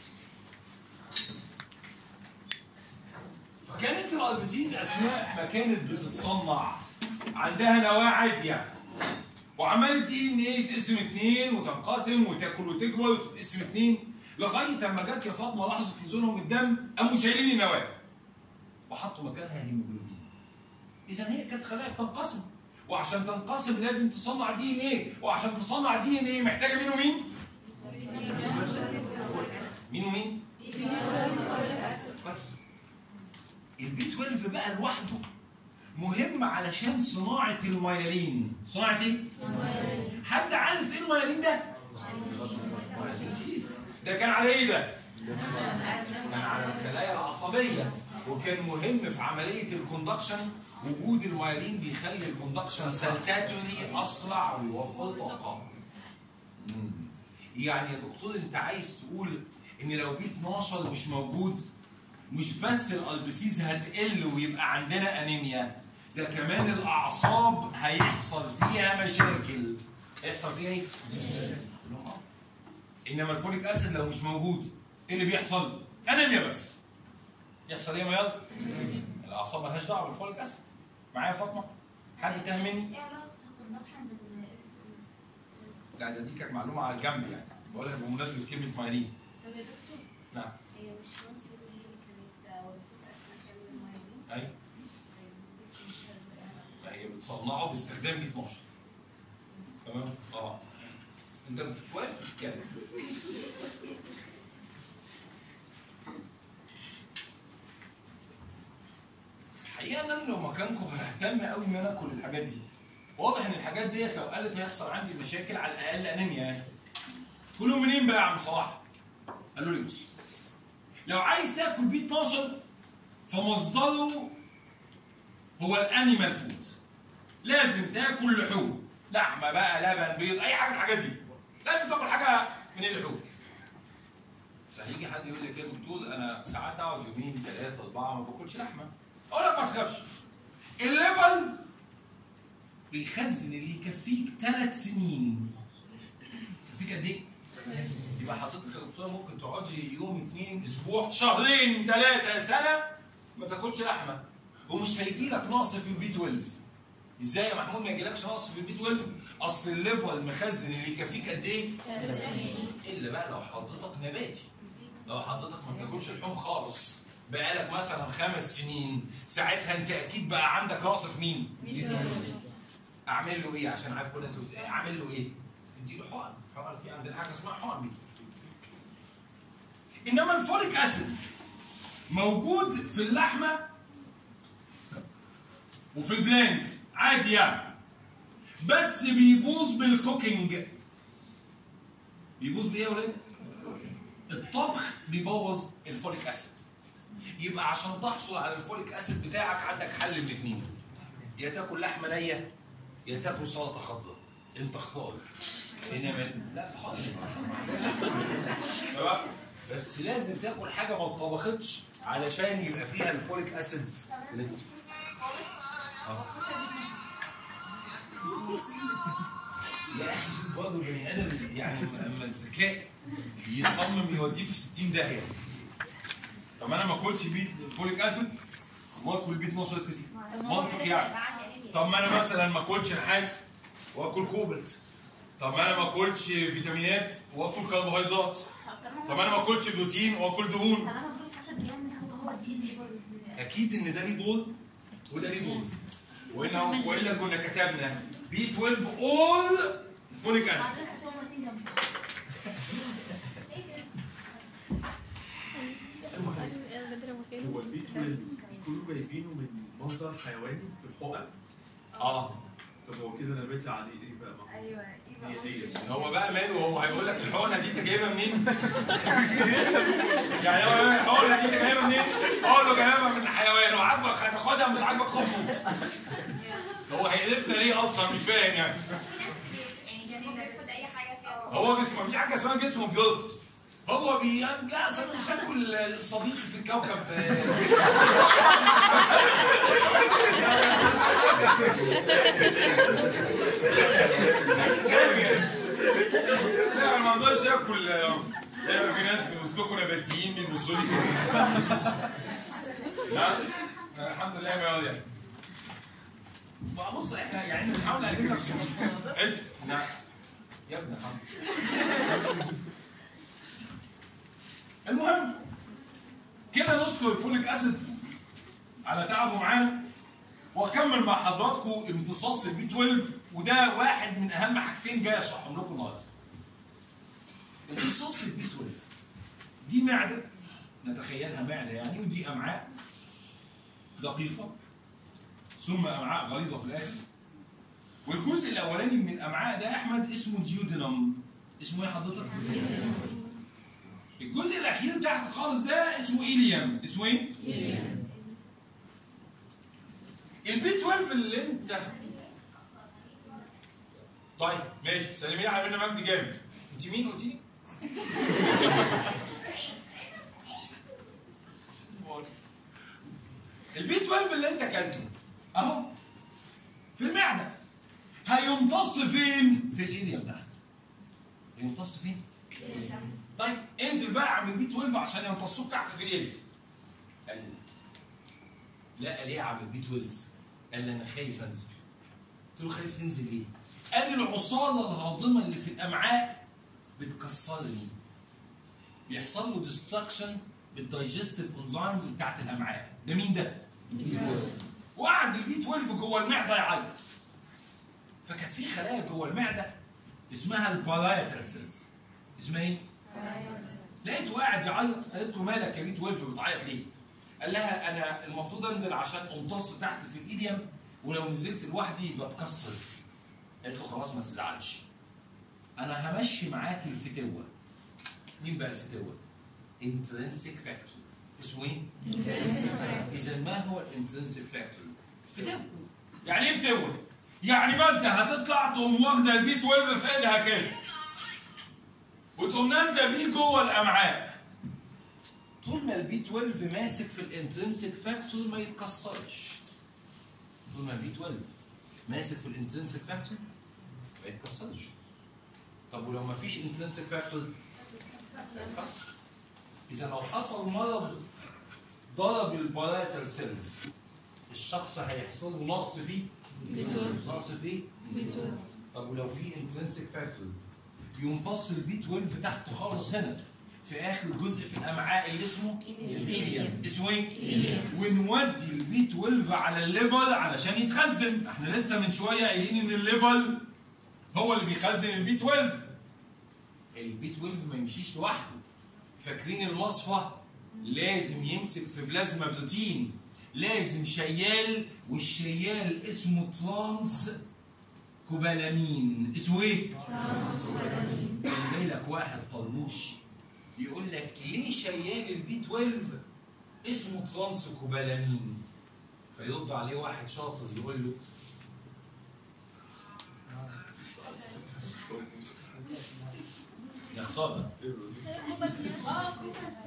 فكانت الالبسيز اثناء ما كانت بتتصنع عندها نواه عاديه وعملت ايه ان ايه تقسم اتنين وتنقسم وتاكل وتكبر وتتقسم اتنين لغايه اما جت يا فاطمه لحظه نزولهم الدم قاموا شايلين النواه وحطوا مكانها هيموجلوبين اذا هي كانت خلايا بتنقسم وعشان تنقسم لازم تصنع دي ان ايه وعشان تصنع دي ان ايه محتاجه مين ومين؟ مين ومين؟ كويس البي 12 بقى لوحده مهم علشان صناعة الميالين صناعة ايه؟ حد عارف ايه الميالين ده؟ ده كان على ايه ده؟ كان على الخلايا العصبية وكان مهم في عملية الكوندكشن وجود الميالين بيخلي الكوندكشن سلتاتوري اسرع ويوفر طاقة مم. يعني يا دكتور انت عايز تقول ان لو بي 12 مش موجود مش بس الالبسيز هتقل ويبقى عندنا انيميا ده كمان الاعصاب هيحصل فيها مشاكل هيحصل فيها ايه؟ انما الفوليك اسيد لو مش موجود ايه اللي بيحصل؟ انيميا بس يحصل ايه يا ميال؟ الاعصاب مالهاش دعوه بالفوليك اسيد معايا يا فاطمه؟ حد تاه مني؟ ايه علاقة الكونكشن بال لا ده دي كانت معلومه على الجنب يعني بقولها بمناسبه كلمه مايلين طب يا دكتور نعم هي مش وانس اللي كانت وظيفة أساسية كامل الميادين ايوه مش هتبقى- ما هي بتصنعه باستخدام بي 12 تمام اه انت بتوافق تتكلم الحقيقه ان انا لو مكانكم ههتم قوي ان انا اكل الحاجات دي واضح ان الحاجات ديت لو قلت هيحصل عندي مشاكل على الاقل انيميا يعني كلهم منين بقى يا عم صلاح؟ قالوا لي بص لو عايز تاكل بي 12 فمصدره هو الانيمال فود لازم تاكل لحوم لحمه بقى لبن بيض اي حاجه من الحاجات دي لازم تاكل حاجه من اللحوم فهيجي حد يقول لك يا دكتور انا ساعات اقعد يومين ثلاثه اربعه ما باكلش لحمه اقول لك ما تخافش الليفل بيخزن اللي يكفيك ثلاث سنين يكفيك قد ايه؟ يبقى حضرتك يا دكتوره ممكن تقعدي يوم اثنين اسبوع شهرين ثلاثه سنه ما تاكلش لحمه ومش هيجي لك نقص في البي 12 ازاي يا محمود ما يجيلكش نقص في البي 12 اصل الليفر مخزن اللي يكفيك قد ايه؟ الا بقى لو حضرتك نباتي لو حضرتك ما بتاكلش لحوم خالص بقالك مثلا خمس سنين ساعتها انت اكيد بقى عندك نقص في مين؟ اعمل له ايه عشان عارف كل الناس بتقول إيه؟ اعمل له ايه؟ تدي له حقن حقن في عندنا حاجه اسمها حقن بي انما الفوليك اسيد موجود في اللحمه وفي البلانت عادي يعني بس بيبوظ بالكوكينج بيبوظ بايه يا ولاد؟ الطبخ بيبوظ الفوليك اسيد يبقى عشان تحصل على الفوليك اسيد بتاعك عندك حل من اثنين يا تاكل لحمه نيه يا تاكل سلطه خضراء انت اختار انما لا حاضر تمام؟ بس لازم تاكل حاجه ما اتطبختش علشان يبقى فيها الفوليك اسيد اللي- آه. يا اخي شوف برضه البني ادم يعني اما الذكاء يصمم يوديه في 60 داهيه طب انا ما اكلش بيت فوليك اسيد واكل بيت نشط كتير منطق يعني طب ما انا مثلا ما اكلش نحاس واكل كوبلت طب ما انا ما اكلش فيتامينات واكل كربوهيدرات طب انا ما اكلش بروتين واكل دهون طالما المفروض حسب بيعمل هو هو الدين اكيد ان ده ليه دور وده ليه دور وإنه والا كنا كتبنا بي 12 اول فوليك اسيد حضرتك هو الاتنين جنب بدر هو مكانه البي 12 كله جايبينه من مصدر حيواني في الحقن اه طب هو كده انا بيطلع عليه ايه بقى؟ ما هو ايوه هي هي هو بقى ماله هو هيقول لك الحقنه دي انت جايبها منين؟ يعني هو يقول لك الحقنه دي انت جايبها منين؟ اقول له جايبها من حيوان وعاجبك هتاخدها مش عاجبك خد هو هيقرفنا ليه اصلا مش فاهم يعني يعني جسمه بيرفض اي حاجه فيها هو جسمه مفيش حاجه اسمها جسمه بيرفض هو بي لا اصل مش هاكل صديقي في الكوكب لا انا ما اقدرش اكل دايما في ناس وسطكم نباتيين بيبصوا لي كده لا الحمد لله ما يعني ما بص احنا يعني بنحاول نقدم لك سلوك انت نعم يا ابن الحمد المهم كده نشكر الفوليك اسيد على تعبه معانا واكمل مع حضراتكم امتصاص البي 12 وده واحد من اهم حاجتين جاي اشرحهم لكم النهارده. امتصاص البي 12 دي معده نتخيلها معده يعني ودي امعاء دقيقه ثم امعاء غليظه في الاخر والجزء الاولاني من الامعاء ده احمد اسمه ديودنم اسمه ايه حضرتك؟ الجزء الاخير تحت خالص ده اسمه ايليوم اسمه ايه؟ البي 12 اللي انت طيب ماشي سلمي لي على منى مجدي جامد انت مين قلت لي؟ البي 12 اللي انت اكلته اهو في المعده هيمتص فين؟ في الاليوم تحت يمتص فين؟ طيب انزل بقى اعمل بي 12 عشان يمتصوك تحت في الاليوم قال لي لا ليه اعمل بي 12 قال لي انا خايف انزل قلت له خايف تنزل ليه؟ قال لي العصاره الهاضمه اللي في الامعاء بتكسرني بيحصل له ديستراكشن بالدايجستيف انزيمز بتاعت الامعاء ده مين ده؟ وقعد البي 12 جوه المعده يعيط فكانت في خلايا جوه المعده اسمها البارايتال سيلز اسمها ايه؟ لقيته قاعد يعيط قالت له مالك يا بي 12 بتعيط ليه؟ قال لها انا المفروض انزل عشان امتص تحت في الايديم ولو نزلت لوحدي بتكسر قالت له خلاص ما تزعلش انا همشي معاك الفتوه مين بقى الفتوه؟ انترنسيك فاكتور اسمه ايه؟ اذا ما هو الانترنسيك فاكتور؟ فتوه يعني ايه فتوه؟ يعني ما انت هتطلع تقوم واخده البي 12 في ايدها كده وتقوم نازله بيه جوه الامعاء طول ما البي 12 ماسك في الانترنسك فاكتور ما يتكسرش طول ما البي 12 ماسك في الانترنسك فاكتور ما يتكسرش طب ولو ما فيش انترنسك فاكتور يتكسر اذا لو حصل مرض ضرب الباراتال سيلز الشخص هيحصل له نقص فيه B12 نقص في ايه؟ B12 طب ولو في انترنسك فاكتور يمتص البي 12 تحت خالص هنا في اخر جزء في الامعاء اللي اسمه ايليم اسمه ايه؟ ونودي البي 12 على الليفر علشان يتخزن احنا لسه من شويه قايلين ان الليفر هو اللي بيخزن البي 12 البي 12 ما يمشيش لوحده فاكرين المصفى لازم يمسك في بلازما بروتين لازم شيال والشيال اسمه ترانس كوبالامين اسمه ايه؟ جاي لك واحد طرموش يقول لك ليه شيال البي 12 اسمه ترانس كوبالامين فيرد عليه واحد شاطر يقول له يا صابر اه كنت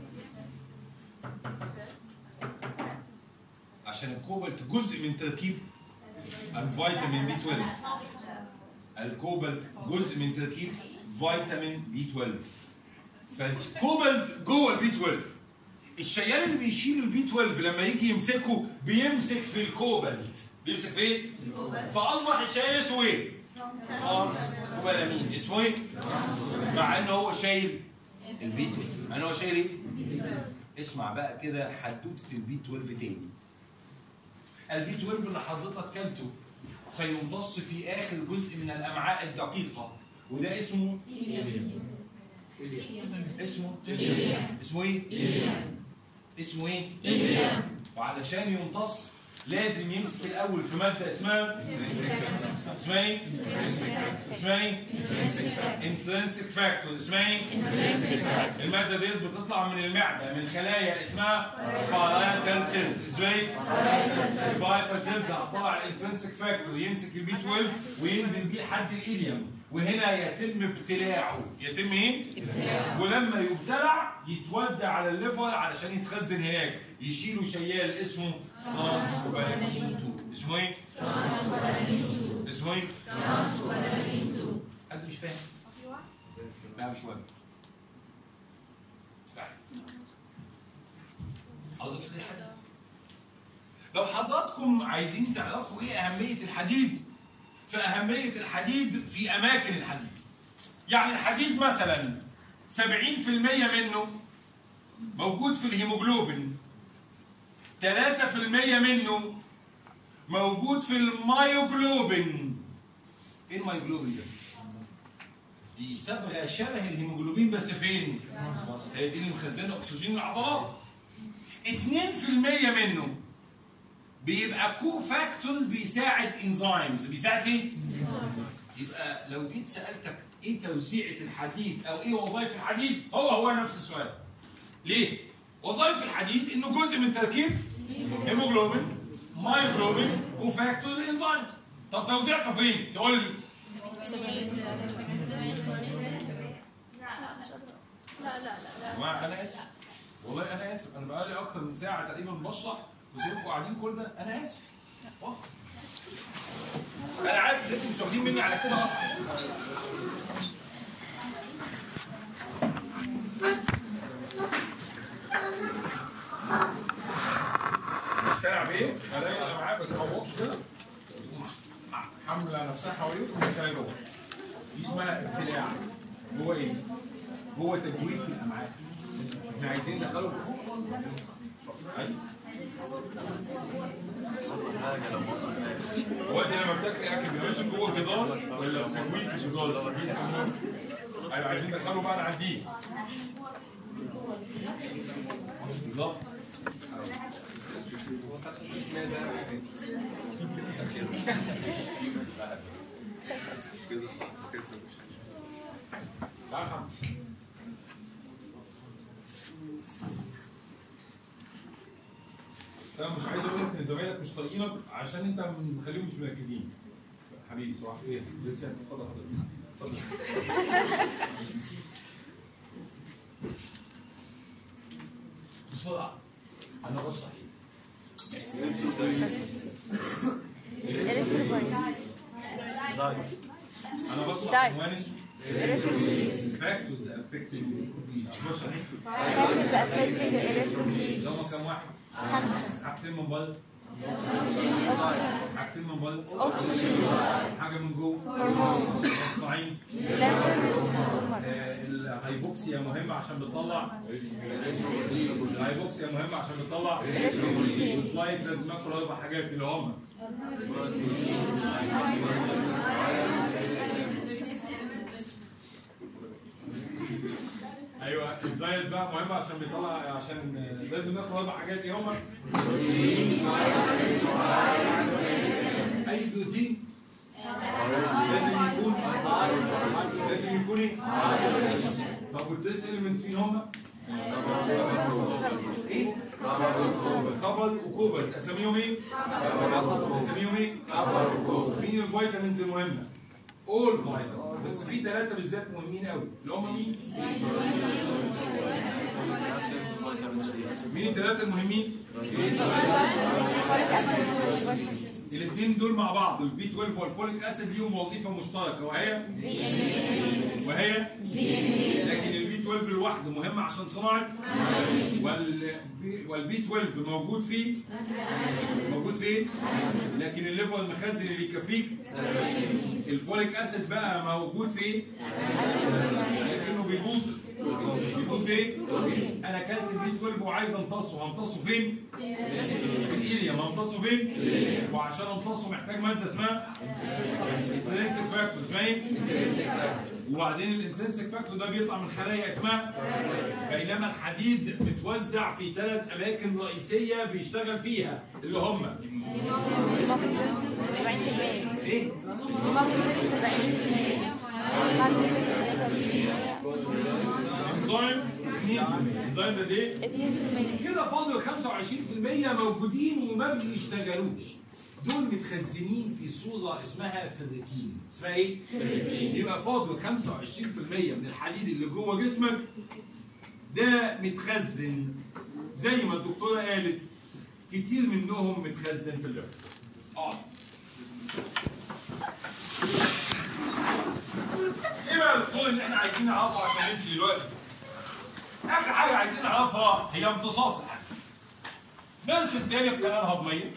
عشان الكوبالت جزء من تركيب الفيتامين بي 12 الكوبالت جزء من تركيب فيتامين بي 12 فالكوبالت جوه البي 12 الشيال اللي بيشيل البي 12 لما يجي يمسكه بيمسك في الكوبالت بيمسك في ايه؟ فاصبح الشيال اسمه ايه؟ ترانس كوبالامين اسمه ايه؟ مع ان هو شايل البي 12 مع ان هو شايل ايه؟ اسمع بقى كده حدوته البي 12 تاني البي 12 اللي حضرتك كلته سيمتص في اخر جزء من الامعاء الدقيقه وده اسمه اسمه اسمه ايه؟ اسمه ايه؟ وعلشان يمتص لازم يمسك الاول في ماده اسمها اسمها ايه؟ اسمها ايه؟ انترنسك فاكتور اسمها ايه؟ الماده ديت بتطلع من المعده من خلايا اسمها باراتال سيلز اسمها ايه؟ الباراتال سيلز هتطلع الانترنسك فاكتور يمسك البي 12 وينزل بيه لحد الايليوم وهنا يتم ابتلاعه يتم ايه؟ ولما يبتلع يتودى على الليفر علشان يتخزن هناك يشيلوا شيال اسمه ترانسكوبالامين 2 اسمه ايه؟ اسمه ايه؟ حد مش فاهم؟ لا مش واجب عاوز اجيب الحديد لو حضراتكم عايزين تعرفوا ايه اهميه الحديد فاهميه الحديد في اماكن الحديد يعني الحديد مثلا 70% منه موجود في الهيموجلوبين 3% منه موجود في المايوجلوبين ايه المايوجلوبين ده؟ دي صبغه شبه الهيموجلوبين بس فين؟ هي دي اللي مخزنه اكسجين العضلات 2% منه بيبقى كو فاكتور بيساعد انزيمز بيساعد ايه؟ يبقى لو جيت سالتك ايه توزيعه الحديد او ايه وظائف الحديد هو هو نفس السؤال ليه؟ وظائف الحديد انه جزء من تركيب هيموجلوبين مايوجلوبين كوفاكتور انزيم طب توزيعته فين؟ تقول لي لا لا لا يا جماعه انا اسف والله انا اسف انا بقالي اكتر من ساعه تقريبا بشرح وسيبكم قاعدين كل ده انا اسف والله. انا عارف ان انتوا مش واخدين مني على كده اصلا بتلعب ايه؟ الاقي الامعاء بتخبط كده تقوم حامله نفسها حواليكم وبتلاقي جوه دي اسمها ابتلاع جوه ايه؟ جوه تجويف الامعاء احنا عايزين ندخله فوق ايوه هو انت لما بتاكل اكل بيمشي جوه الجدار ولا في تجويف الجدار؟ ايوه عايزين ندخله بقى على دي بالظبط لا يا محمد. لا مش عايز اقول لك ان زمايلك مش طايقينك عشان انت مخليهم مش مركزين حبيبي صباح الخير ازيك اتفضل حضرتك اتفضل بسرعه انا بشرح ايه؟ انا بشرح دايت. عنوان اسمه فاكتورز افكتنج بشرح Factors affecting the electrolysis. اللي هم كام واحد؟ حاجتين من بره حاجتين من بره Oxygen, حاجه من جوه hormones, مصنعين level, آه، الهايبوكسيا مهمه عشان بتطلع الهايبوكسيا مهمه عشان بتطلع واللايت لازم اكل اربع حاجات اللي هم ايوه الدايت بقى مهم عشان بيطلع عشان آه، لازم ناكل اربع حاجات ايه هم؟ اي بروتين لازم يكون لازم يكون ايه؟ طب والتريس اليمنتس مين هم؟ ايه؟ كبر وكوبر اساميهم ايه؟ اساميهم ايه؟ مين الفيتامينز المهمه؟ اول فيتامينز بس في ثلاثه بالذات مهمين قوي اللي هم مين؟ مين الثلاثه المهمين؟ الاثنين دول مع بعض البي 12 والفوليك اسيد ليهم وظيفه مشتركه وهي وهي لكن البي 12 لوحده مهم عشان صناعه والبي والبي 12 موجود فيه موجود فين؟ لكن الليفر المخزن اللي يكفيك الفوليك اسيد بقى موجود فين؟ لكنه بيبوظ بيبوظ بايه؟ انا اكلت البي 12 وعايز امتصه همتصه فين؟ في الإيليوم همتصه فين؟ وعشان امتصه محتاج ماده اسمها انترنسك فاكتور اسمها ايه؟ وبعدين الانترنسك فاكتور ده بيطلع من خلايا اسمها بينما الحديد متوزع في ثلاث اماكن رئيسيه بيشتغل فيها اللي هم ايه؟ انزيم 2% انزيم ده ايه؟ كده فاضل 25% موجودين وما بيشتغلوش دول متخزنين في صورة اسمها فيريتين اسمها ايه؟ فيريتين يبقى فاضل 25% من الحديد اللي جوه جسمك ده متخزن زي ما الدكتورة قالت كتير منهم متخزن في الليفر اه ايه بقى الدكتور اللي احنا عايزين نعرفه عشان نمشي دلوقتي؟ اخر حاجه عايزين نعرفها هي امتصاص الحديد. نرسم تاني القناه الهضميه.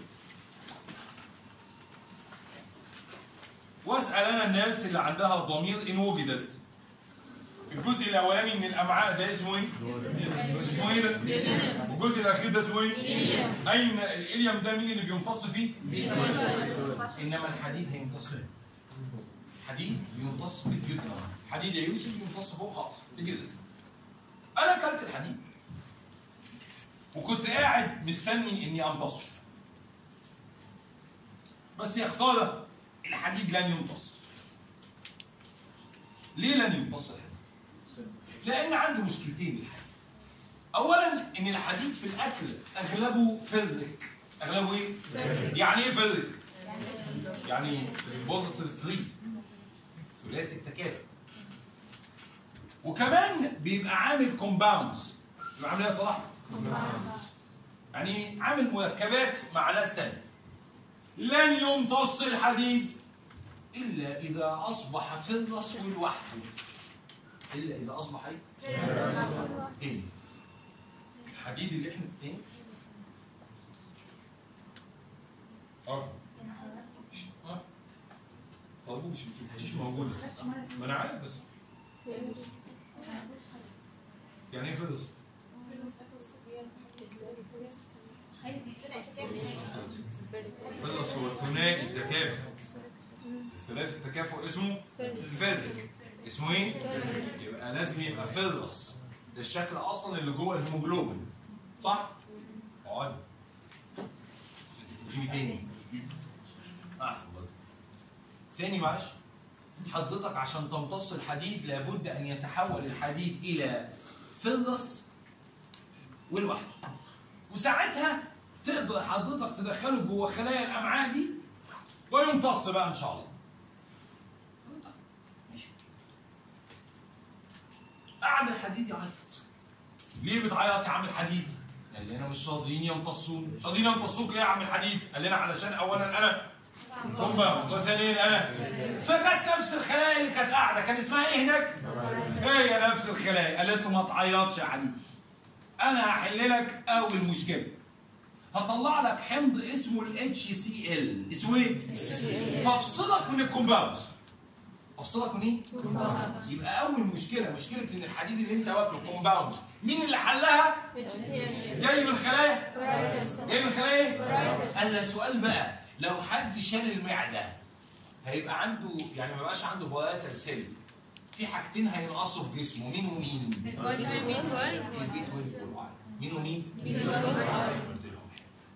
واسال انا الناس اللي عندها ضمير ان وجدت. الجزء الاولاني من الامعاء ده اسمه ايه؟ اسمه ايه ده؟ والجزء الاخير ده اسمه ايه؟ اين الاليم ده مين اللي بيمتص فيه؟ انما الحديد هيمتص فين؟ الحديد بيمتص في الجدر الحديد يا يوسف بيمتص فوق خالص في الجدر انا اكلت الحديد وكنت قاعد مستني اني امتصه بس يا خساره الحديد لن يمتص ليه لن يمتص الحديد لان عنده مشكلتين الحديد اولا ان الحديد في الاكل اغلبه فرك اغلبه ايه يعني ايه فرك يعني بوزيتيف 3 ثلاثي التكافؤ وكمان بيبقى عامل كومباوندز بيبقى عامل ايه يا صلاح؟ يعني عامل مركبات مع ناس تانية لن يمتص الحديد الا اذا اصبح فرس لوحده الا اذا اصبح ايه؟ ايه؟ الحديد اللي احنا ايه؟ اه اه طربوش مش موجوده ما انا عارف بس يعني ايه فرس؟ فرس هو الثنائي التكافؤ الثلاثي التكافؤ اسمه فرد اسمه ايه؟ يبقى لازم يبقى فرس ده الشكل اصلا اللي جوه الهيموجلوبين صح؟ اقعد تجيبي تاني احسن برضه ثاني معلش حضرتك عشان تمتص الحديد لابد ان يتحول الحديد الى فضس ولوحده وساعتها تقدر حضرتك تدخله جوه خلايا الامعاء دي ويمتص بقى ان شاء الله ماشي قعد الحديد يعيط ليه بتعيط يا عم الحديد؟ قال لنا مش راضيين يمتصون مش راضيين يمتصوك ليه يا عم الحديد قال لنا علشان اولا انا كومباوند وثانيا انا فجت نفس الخلايا اللي كانت قاعده كان اسمها ايه هناك؟ هي نفس الخلايا قالت له ما تعيطش يا حبيبي انا هحل لك اول مشكله هطلع لك حمض اسمه ال HCl اسمه ايه؟ فافصلك من الكومباوندز افصلك من ايه؟ يبقى اول مشكله مشكله ان الحديد اللي انت واكله كومباوند مين اللي حلها؟ جاي من الخلايا؟ جاي من الخلايا ايه؟ قال لها سؤال بقى لو حد شال المعده هيبقى عنده يعني ما بقاش عنده بواتر سيل في حاجتين هينقصوا في جسمه مين ومين؟ البيت والفول مين ومين؟ قلت لهم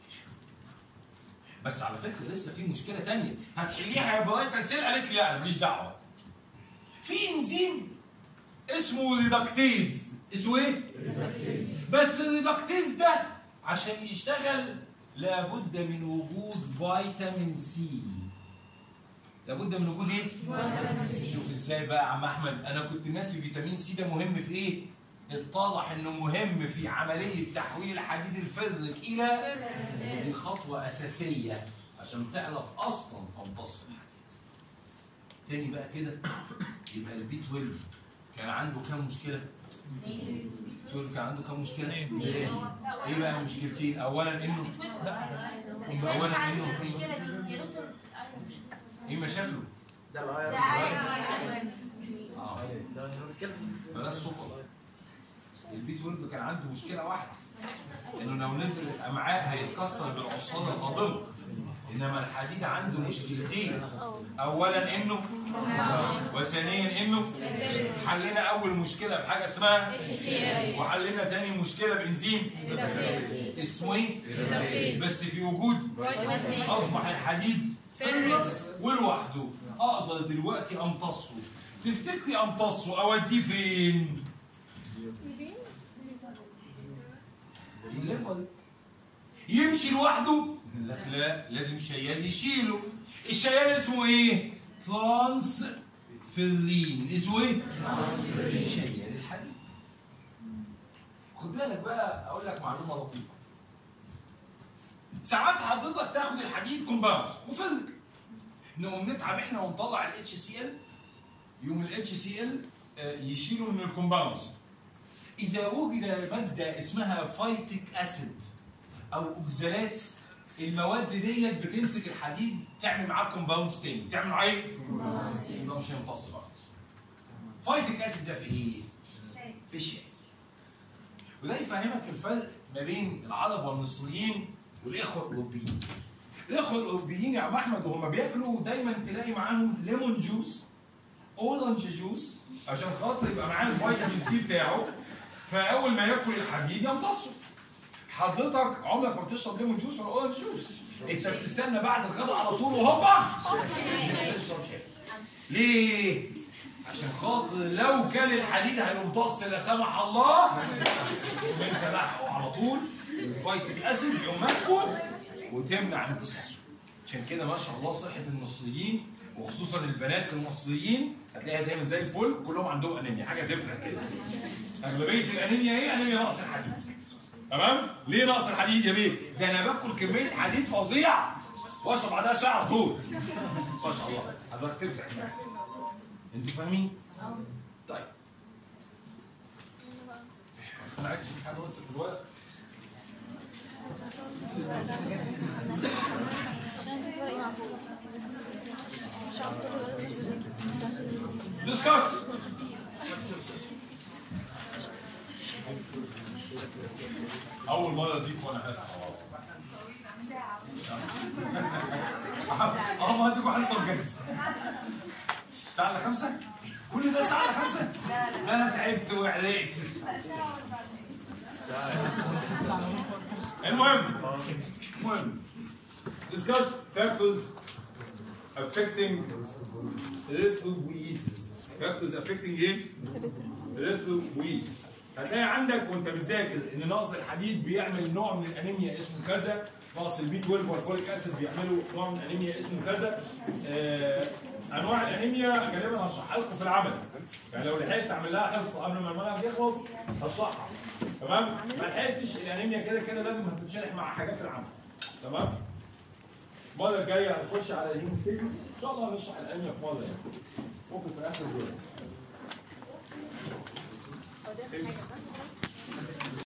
بس على فكره لسه في مشكله تانية هتحليها يا بواتر سيل قالت لي لا انا ماليش دعوه في انزيم اسمه ريدكتيز اسمه ايه؟ بس الريدكتيز ده عشان يشتغل لابد من وجود فيتامين سي لابد من وجود ايه؟ شوف ازاي بقى يا عم احمد انا كنت ناسي فيتامين سي ده مهم في ايه؟ اتضح انه مهم في عمليه تحويل الحديد الفزلك الى دي خطوه اساسيه عشان تعرف اصلا تمتص الحديد. تاني بقى كده يبقى البي 12 كان عنده كام مشكله؟ 12 كان عنده كام مشكله؟ ايه بقى المشكلتين؟ اولا انه اولا انه ايه مشاكله؟ ده الغاية اه بلاش سكر البي 12 كان عنده مشكله واحده انه لو نزل الامعاء هيتكسر بالعصاره الهاضمه انما الحديد عنده مشكلتين اولا انه وثانيا انه حلينا اول مشكله بحاجه اسمها وحلينا تاني مشكله بانزيم اسمه ايه بس في وجود اصبح الحديد فلس ولوحده اقدر دلوقتي امتصه تفتكري امتصه اوديه فين؟ الليفر يمشي لوحده لك لا لازم شيال يشيله الشيال اسمه ايه ترانس فيرين اسمه ايه شيال الحديد خد بالك بقى اقول لك معلومه لطيفه ساعات حضرتك تاخد الحديد كومباوند وفلك نقوم نتعب احنا ونطلع الاتش سي ال يوم الاتش سي ال يشيله من الكومباوندز اذا وجد ماده اسمها فايتيك اسيد او اوكزالات المواد ديت بتمسك الحديد تعمل معاه كومباوندز تاني تعمل معاه ايه؟ يبقى مش هيمتص بقى فايتيك اسيد ده في ايه؟ في الشاي وده يفهمك الفرق ما بين العرب والمصريين والاخوه الاوروبيين الاخوه الاوروبيين يا عم احمد وهم بياكلوا دايما تلاقي معاهم ليمون جوس اورنج جوس عشان خاطر يبقى معاه الفيتامين سي بتاعه فاول ما ياكل الحديد يمتصه حضرتك عمرك ما بتشرب ليمون جوس ولا اورنج جوس انت بتستنى بعد الغداء على طول وهوبا تشرب شاي ليه؟ عشان خاطر لو كان الحديد هيمتص لا سمح الله انت لاحقه على طول الفيتيك اسيد يقوم ماسكه وتمنع امتصاصه عشان كده ما شاء الله صحه المصريين وخصوصا البنات المصريين هتلاقيها دايما زي الفل كلهم عندهم انيميا حاجه تفرق كده اغلبيه الانيميا ايه؟ انيميا نقص الحديد تمام؟ ليه نقص الحديد يا بيه؟ ده انا باكل كميه حديد فظيع واشرب بعدها شاي على طول ما شاء الله حضرتك تفرق انتوا فاهمين؟ طيب انا عايز اشوف حاجه بس في الوقت ديسكاس اول مره اديك وانا حاسس اه ما اديكوا حصه بجد الساعه الا خمسة كل ده الساعه الا خمسة ده انا تعبت وعرقت المهم المهم discuss factors affecting erythropoiesis factors affecting ايه؟ erythropoiesis هتلاقي عندك وانت بتذاكر ان نقص الحديد بيعمل نوع من الانيميا اسمه كذا نقص البي 12 والفوليك اسيد بيعملوا نوع من الانيميا اسمه كذا آه انواع الانيميا غالبا هشرحها لكم في العمل يعني لو لحقت اعمل لها حصه قبل ما المنهج يخلص هشرحها تمام ما لحقتش الانيميا كده كده لازم هتتشرح مع حاجات العمل تمام المره الجايه هنخش على الهيموستيزيس ان شاء الله هنشرح الانيميا في مره يعني ممكن في اخر الجزء